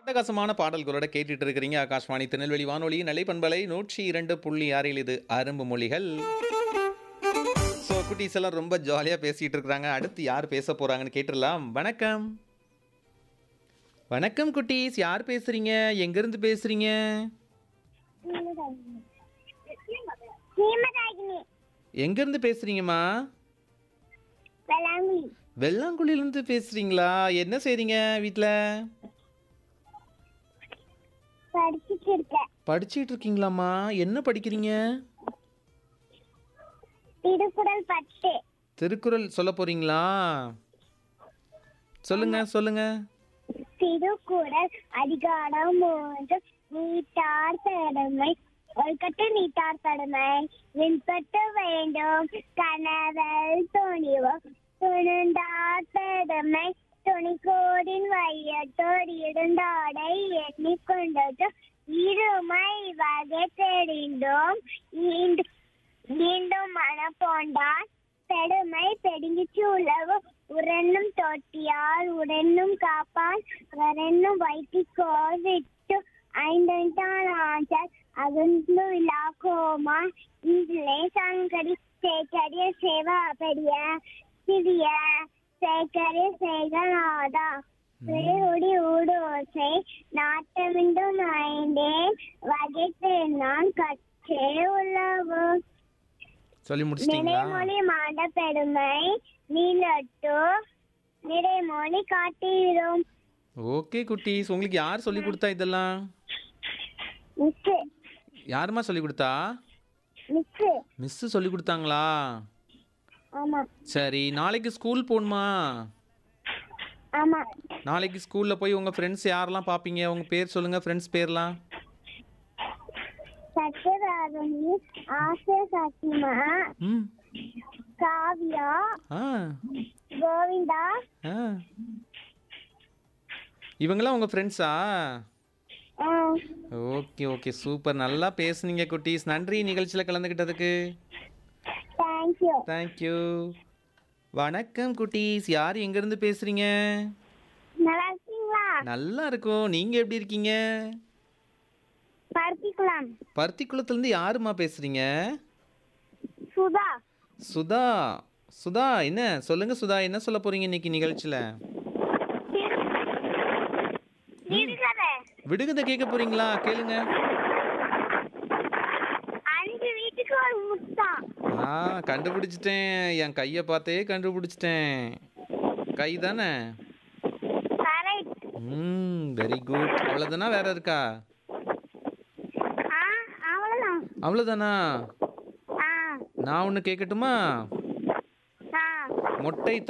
அட்டகாசமான பாடல்களோட கேட்டுட்டு இருக்கிறீங்க ஆகாஷ்வாணி திருநெல்வேலி வானொலி நிலைப்பண்பலை நூற்றி இரண்டு புள்ளி ஆறில் இது அரும்பு மொழிகள் ஸோ குட்டீஸ் எல்லாம் ரொம்ப ஜாலியாக பேசிட்டு இருக்கிறாங்க அடுத்து யார் பேச போறாங்கன்னு கேட்டுடலாம் வணக்கம் வணக்கம் குட்டீஸ் யார் பேசுறீங்க எங்கிருந்து பேசுறீங்க ஹேமராகினி எங்கிருந்து பேசுறீங்கம்மா வேளாங்கண்ணி வெள்ளாங்குழியிலேருந்து பேசுறீங்களா என்ன செய்றீங்க வீட்டில் படிச்சுட்டு இருக்கேன் படிச்சிட்டு இருக்கீங்களாம்மா என்ன படிக்கிறீங்க திருக்குறள் பத்து திருக்குறள் சொல்ல போறீங்களா சொல்லுங்க சொல்லுங்க திருக்குறள் அதிகாரம் மூன்று நீட்டார் தடமை ஒழுக்கட்டு நீட்டார் தடமை விண்பட்டு வேண்டும் கனவல் துணிவு துணிந்தார் தடமை துணிக்கோடின் வையத்தோர் இருந்தாடை எண்ணிக்கொண்டது இருமை வகை தெரிந்தோம் ஈண்டு மீண்டும் மனப்போண்டான் பெருமை பெருங்கிச்சு உழவு உரண்ணும் தொட்டியால் உடனும் காப்பான் வரண்ணும் வைத்திக்கோள் விட்டு ஐந்தான் ஆஞ்சல் அகந்து விழாக்கோமா இதிலே சங்கடி சேகரிய சேவா பெரிய சிறிய சேகரிய சேகநாதா விழுடி ஊடோசை நாட்டமிண்டும் ஐந்தேன் வகை நான் கற்றே உழவு சொல்லி முடிச்சிட்டீங்களா நிறைமொழி மாண்ட பெருமை நீலட்டு நிறைமொழி காட்டுகிறோம் ஓகே குட்டீஸ் உங்களுக்கு யார் சொல்லி கொடுத்தா இதெல்லாம் மிஸ்ஸு யாரும்மா சொல்லி கொடுத்தா மிஸ்ஸு மிஸ்ஸு சொல்லி கொடுத்தாங்களா ஆமா சரி நாளைக்கு ஸ்கூல் போகணுமா ஆமா நாளைக்கு ஸ்கூலில் போய் உங்கள் ஃப்ரெண்ட்ஸ் யாரெல்லாம் பார்ப்பீங்க உங்கள் பேர் சொல்லுங்கள் ஃப்ரெண்ட்ஸ் பேர்லாம் சத்யராஜனி ஆசை சத்தியமா ம் காவியா ஆ கோவிந்தா ஆ இவங்கெல்லாம் உங்கள் ஃப்ரெண்ட்ஸா ஓகே ஓகே சூப்பர் நல்லா பேசுனீங்க குட்டீஸ் நன்றி நிகழ்ச்சியில் கலந்துக்கிட்டதுக்கு தேங்க்யூ தேங்க்யூ வணக்கம் குட்டீஸ் யார் எங்கேருந்து பேசுகிறீங்க நல்லா இருக்கீங்களா நல்லா இருக்கும் நீங்கள் எப்படி இருக்கீங்க பருத்திக்குளம் பருத்திக்குளத்துலேருந்து யாரும்மா பேசுகிறீங்க சுதா சுதா சுதா என்ன சொல்லுங்க சுதா என்ன சொல்ல போறீங்க இன்னைக்கு நிகழ்ச்சியில் இருக்கிறது விடுகதை கேட்க போறீங்களா கேளுங்க அஞ்சு வீட்டுக்கு ஒரு முத்தா ஆ கண்டுபிடிச்சிட்டேன் என் கையை பார்த்தே கண்டுபிடிச்சிட்டேன் கை தானே கரெக்ட் ம் வெரி குட் அவ்வளோதானா வேற இருக்கா ஆ அவ்வளோதான் அவ்வளோதானா ஆ நான் ஒன்று கேட்கட்டுமா ஆ மொட்டை